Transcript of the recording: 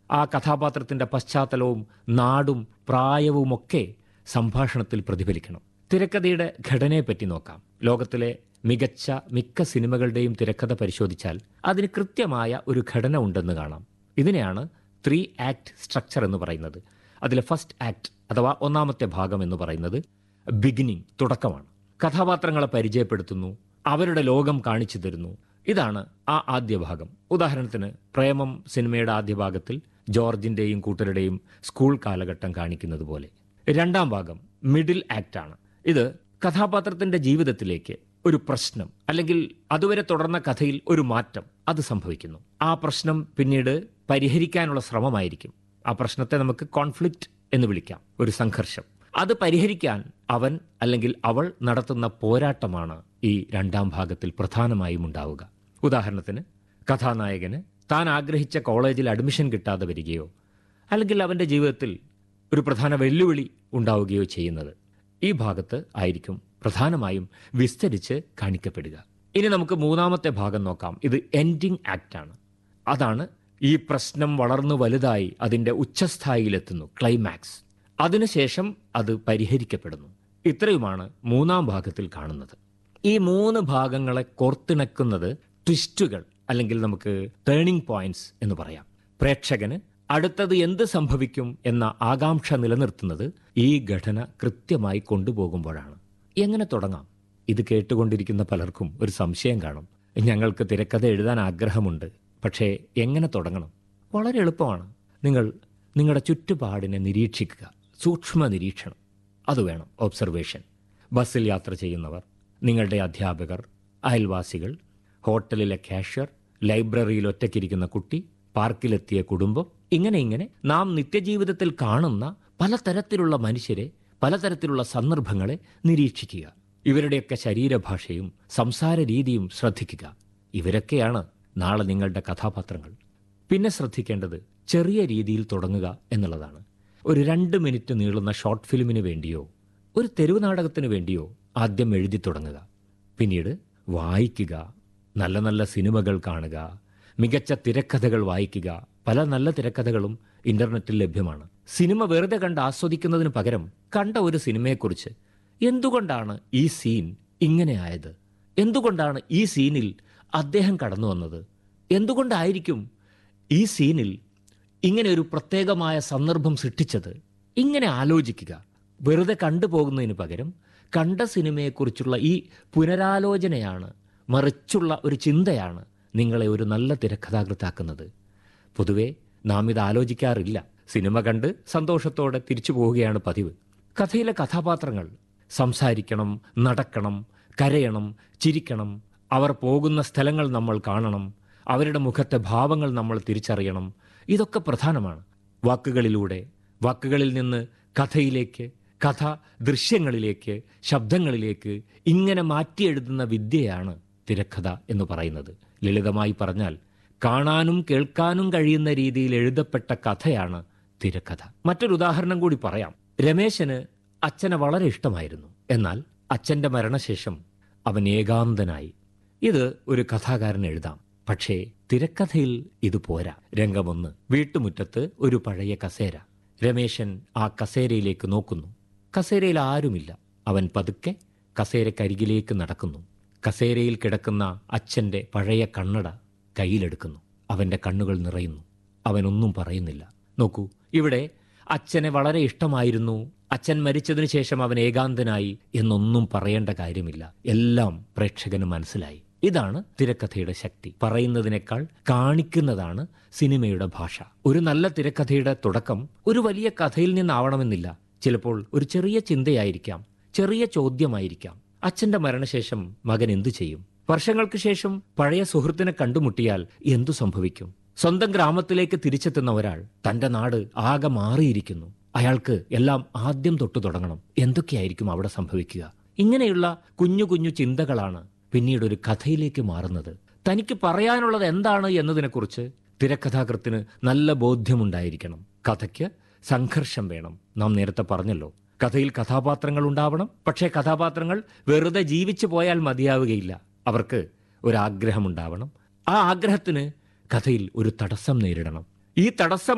ആ കഥാപാത്രത്തിന്റെ പശ്ചാത്തലവും നാടും പ്രായവുമൊക്കെ സംഭാഷണത്തിൽ പ്രതിഫലിക്കണം തിരക്കഥയുടെ ഘടനയെപ്പറ്റി നോക്കാം ലോകത്തിലെ മികച്ച മിക്ക സിനിമകളുടെയും തിരക്കഥ പരിശോധിച്ചാൽ അതിന് കൃത്യമായ ഒരു ഘടന ഉണ്ടെന്ന് കാണാം ഇതിനെയാണ് ത്രീ ആക്ട് സ്ട്രക്ചർ എന്ന് പറയുന്നത് അതിലെ ഫസ്റ്റ് ആക്ട് അഥവാ ഒന്നാമത്തെ ഭാഗം എന്ന് പറയുന്നത് ബിഗിനിങ് തുടക്കമാണ് കഥാപാത്രങ്ങളെ പരിചയപ്പെടുത്തുന്നു അവരുടെ ലോകം കാണിച്ചു തരുന്നു ഇതാണ് ആ ആദ്യ ഭാഗം ഉദാഹരണത്തിന് പ്രേമം സിനിമയുടെ ആദ്യ ഭാഗത്തിൽ ജോർജിന്റെയും കൂട്ടരുടെയും സ്കൂൾ കാലഘട്ടം കാണിക്കുന്നത് പോലെ രണ്ടാം ഭാഗം മിഡിൽ ആക്ട് ആണ് ഇത് കഥാപാത്രത്തിന്റെ ജീവിതത്തിലേക്ക് ഒരു പ്രശ്നം അല്ലെങ്കിൽ അതുവരെ തുടർന്ന കഥയിൽ ഒരു മാറ്റം അത് സംഭവിക്കുന്നു ആ പ്രശ്നം പിന്നീട് പരിഹരിക്കാനുള്ള ശ്രമമായിരിക്കും ആ പ്രശ്നത്തെ നമുക്ക് കോൺഫ്ലിക്റ്റ് എന്ന് വിളിക്കാം ഒരു സംഘർഷം അത് പരിഹരിക്കാൻ അവൻ അല്ലെങ്കിൽ അവൾ നടത്തുന്ന പോരാട്ടമാണ് ഈ രണ്ടാം ഭാഗത്തിൽ പ്രധാനമായും ഉണ്ടാവുക ഉദാഹരണത്തിന് കഥാനായകന് താൻ ആഗ്രഹിച്ച കോളേജിൽ അഡ്മിഷൻ കിട്ടാതെ വരികയോ അല്ലെങ്കിൽ അവന്റെ ജീവിതത്തിൽ ഒരു പ്രധാന വെല്ലുവിളി ഉണ്ടാവുകയോ ചെയ്യുന്നത് ഈ ഭാഗത്ത് ആയിരിക്കും പ്രധാനമായും വിസ്തരിച്ച് കാണിക്കപ്പെടുക ഇനി നമുക്ക് മൂന്നാമത്തെ ഭാഗം നോക്കാം ഇത് എൻഡിങ് ആക്ട് ആണ് അതാണ് ഈ പ്രശ്നം വളർന്നു വലുതായി അതിന്റെ ഉച്ചസ്ഥായിയിലെത്തുന്നു ക്ലൈമാക്സ് അതിനുശേഷം അത് പരിഹരിക്കപ്പെടുന്നു ഇത്രയുമാണ് മൂന്നാം ഭാഗത്തിൽ കാണുന്നത് ഈ മൂന്ന് ഭാഗങ്ങളെ കോർത്തിണക്കുന്നത് ട്വിസ്റ്റുകൾ അല്ലെങ്കിൽ നമുക്ക് ടേണിംഗ് പോയിന്റ്സ് എന്ന് പറയാം പ്രേക്ഷകന് അടുത്തത് എന്ത് സംഭവിക്കും എന്ന ആകാംക്ഷ നിലനിർത്തുന്നത് ഈ ഘടന കൃത്യമായി കൊണ്ടുപോകുമ്പോഴാണ് എങ്ങനെ തുടങ്ങാം ഇത് കേട്ടുകൊണ്ടിരിക്കുന്ന പലർക്കും ഒരു സംശയം കാണും ഞങ്ങൾക്ക് തിരക്കഥ എഴുതാൻ ആഗ്രഹമുണ്ട് പക്ഷേ എങ്ങനെ തുടങ്ങണം വളരെ എളുപ്പമാണ് നിങ്ങൾ നിങ്ങളുടെ ചുറ്റുപാടിനെ നിരീക്ഷിക്കുക സൂക്ഷ്മ നിരീക്ഷണം അത് വേണം ഒബ്സർവേഷൻ ബസ്സിൽ യാത്ര ചെയ്യുന്നവർ നിങ്ങളുടെ അധ്യാപകർ അയൽവാസികൾ ഹോട്ടലിലെ കാഷ്യർ ലൈബ്രറിയിൽ ഒറ്റയ്ക്കിരിക്കുന്ന കുട്ടി പാർക്കിലെത്തിയ കുടുംബം ഇങ്ങനെ ഇങ്ങനെ നാം നിത്യജീവിതത്തിൽ കാണുന്ന പലതരത്തിലുള്ള മനുഷ്യരെ പലതരത്തിലുള്ള സന്ദർഭങ്ങളെ നിരീക്ഷിക്കുക ഇവരുടെയൊക്കെ ശരീരഭാഷയും സംസാര രീതിയും ശ്രദ്ധിക്കുക ഇവരൊക്കെയാണ് നാളെ നിങ്ങളുടെ കഥാപാത്രങ്ങൾ പിന്നെ ശ്രദ്ധിക്കേണ്ടത് ചെറിയ രീതിയിൽ തുടങ്ങുക എന്നുള്ളതാണ് ഒരു രണ്ട് മിനിറ്റ് നീളുന്ന ഷോർട്ട് ഫിലിമിന് വേണ്ടിയോ ഒരു തെരുവ് നാടകത്തിന് വേണ്ടിയോ ആദ്യം എഴുതി തുടങ്ങുക പിന്നീട് വായിക്കുക നല്ല നല്ല സിനിമകൾ കാണുക മികച്ച തിരക്കഥകൾ വായിക്കുക പല നല്ല തിരക്കഥകളും ഇന്റർനെറ്റിൽ ലഭ്യമാണ് സിനിമ വെറുതെ കണ്ട് ആസ്വദിക്കുന്നതിന് പകരം കണ്ട ഒരു സിനിമയെക്കുറിച്ച് എന്തുകൊണ്ടാണ് ഈ സീൻ ഇങ്ങനെ ആയത് എന്തുകൊണ്ടാണ് ഈ സീനിൽ അദ്ദേഹം കടന്നു വന്നത് എന്തുകൊണ്ടായിരിക്കും ഈ സീനിൽ ഇങ്ങനെ ഒരു പ്രത്യേകമായ സന്ദർഭം സൃഷ്ടിച്ചത് ഇങ്ങനെ ആലോചിക്കുക വെറുതെ കണ്ടുപോകുന്നതിന് പകരം കണ്ട സിനിമയെക്കുറിച്ചുള്ള ഈ പുനരാലോചനയാണ് മറിച്ചുള്ള ഒരു ചിന്തയാണ് നിങ്ങളെ ഒരു നല്ല തിരക്കഥാകൃത്താക്കുന്നത് പൊതുവെ നാം ഇത് ആലോചിക്കാറില്ല സിനിമ കണ്ട് സന്തോഷത്തോടെ തിരിച്ചു പോവുകയാണ് പതിവ് കഥയിലെ കഥാപാത്രങ്ങൾ സംസാരിക്കണം നടക്കണം കരയണം ചിരിക്കണം അവർ പോകുന്ന സ്ഥലങ്ങൾ നമ്മൾ കാണണം അവരുടെ മുഖത്തെ ഭാവങ്ങൾ നമ്മൾ തിരിച്ചറിയണം ഇതൊക്കെ പ്രധാനമാണ് വാക്കുകളിലൂടെ വാക്കുകളിൽ നിന്ന് കഥയിലേക്ക് കഥ ദൃശ്യങ്ങളിലേക്ക് ശബ്ദങ്ങളിലേക്ക് ഇങ്ങനെ മാറ്റിയെഴുതുന്ന വിദ്യയാണ് തിരക്കഥ എന്ന് പറയുന്നത് ലളിതമായി പറഞ്ഞാൽ കാണാനും കേൾക്കാനും കഴിയുന്ന രീതിയിൽ എഴുതപ്പെട്ട കഥയാണ് തിരക്കഥ മറ്റൊരു ഉദാഹരണം കൂടി പറയാം രമേശന് അച്ഛനെ വളരെ ഇഷ്ടമായിരുന്നു എന്നാൽ അച്ഛന്റെ മരണശേഷം അവൻ ഏകാന്തനായി ഇത് ഒരു കഥാകാരൻ എഴുതാം പക്ഷേ തിരക്കഥയിൽ ഇത് പോരാ രംഗമൊന്ന് വീട്ടുമുറ്റത്ത് ഒരു പഴയ കസേര രമേശൻ ആ കസേരയിലേക്ക് നോക്കുന്നു കസേരയിൽ ആരുമില്ല അവൻ പതുക്കെ കസേരക്കരികിലേക്ക് നടക്കുന്നു കസേരയിൽ കിടക്കുന്ന അച്ഛന്റെ പഴയ കണ്ണട കയ്യിലെടുക്കുന്നു അവന്റെ കണ്ണുകൾ നിറയുന്നു അവനൊന്നും പറയുന്നില്ല നോക്കൂ ഇവിടെ അച്ഛനെ വളരെ ഇഷ്ടമായിരുന്നു അച്ഛൻ മരിച്ചതിനു ശേഷം അവൻ ഏകാന്തനായി എന്നൊന്നും പറയേണ്ട കാര്യമില്ല എല്ലാം പ്രേക്ഷകന് മനസ്സിലായി ഇതാണ് തിരക്കഥയുടെ ശക്തി പറയുന്നതിനേക്കാൾ കാണിക്കുന്നതാണ് സിനിമയുടെ ഭാഷ ഒരു നല്ല തിരക്കഥയുടെ തുടക്കം ഒരു വലിയ കഥയിൽ നിന്നാവണമെന്നില്ല ചിലപ്പോൾ ഒരു ചെറിയ ചിന്തയായിരിക്കാം ചെറിയ ചോദ്യമായിരിക്കാം അച്ഛന്റെ മരണശേഷം മകൻ എന്തു ചെയ്യും വർഷങ്ങൾക്ക് ശേഷം പഴയ സുഹൃത്തിനെ കണ്ടുമുട്ടിയാൽ എന്തു സംഭവിക്കും സ്വന്തം ഗ്രാമത്തിലേക്ക് തിരിച്ചെത്തുന്ന ഒരാൾ തന്റെ നാട് ആകെ മാറിയിരിക്കുന്നു അയാൾക്ക് എല്ലാം ആദ്യം തൊട്ടു തുടങ്ങണം എന്തൊക്കെയായിരിക്കും അവിടെ സംഭവിക്കുക ഇങ്ങനെയുള്ള കുഞ്ഞു കുഞ്ഞു ചിന്തകളാണ് പിന്നീട് ഒരു കഥയിലേക്ക് മാറുന്നത് തനിക്ക് പറയാനുള്ളത് എന്താണ് എന്നതിനെക്കുറിച്ച് തിരക്കഥാകൃത്തിന് നല്ല ബോധ്യമുണ്ടായിരിക്കണം കഥയ്ക്ക് സംഘർഷം വേണം നാം നേരത്തെ പറഞ്ഞല്ലോ കഥയിൽ കഥാപാത്രങ്ങൾ ഉണ്ടാവണം പക്ഷേ കഥാപാത്രങ്ങൾ വെറുതെ ജീവിച്ചു പോയാൽ മതിയാവുകയില്ല അവർക്ക് ഒരാഗ്രഹമുണ്ടാവണം ആ ആഗ്രഹത്തിന് കഥയിൽ ഒരു തടസ്സം നേരിടണം ഈ തടസ്സം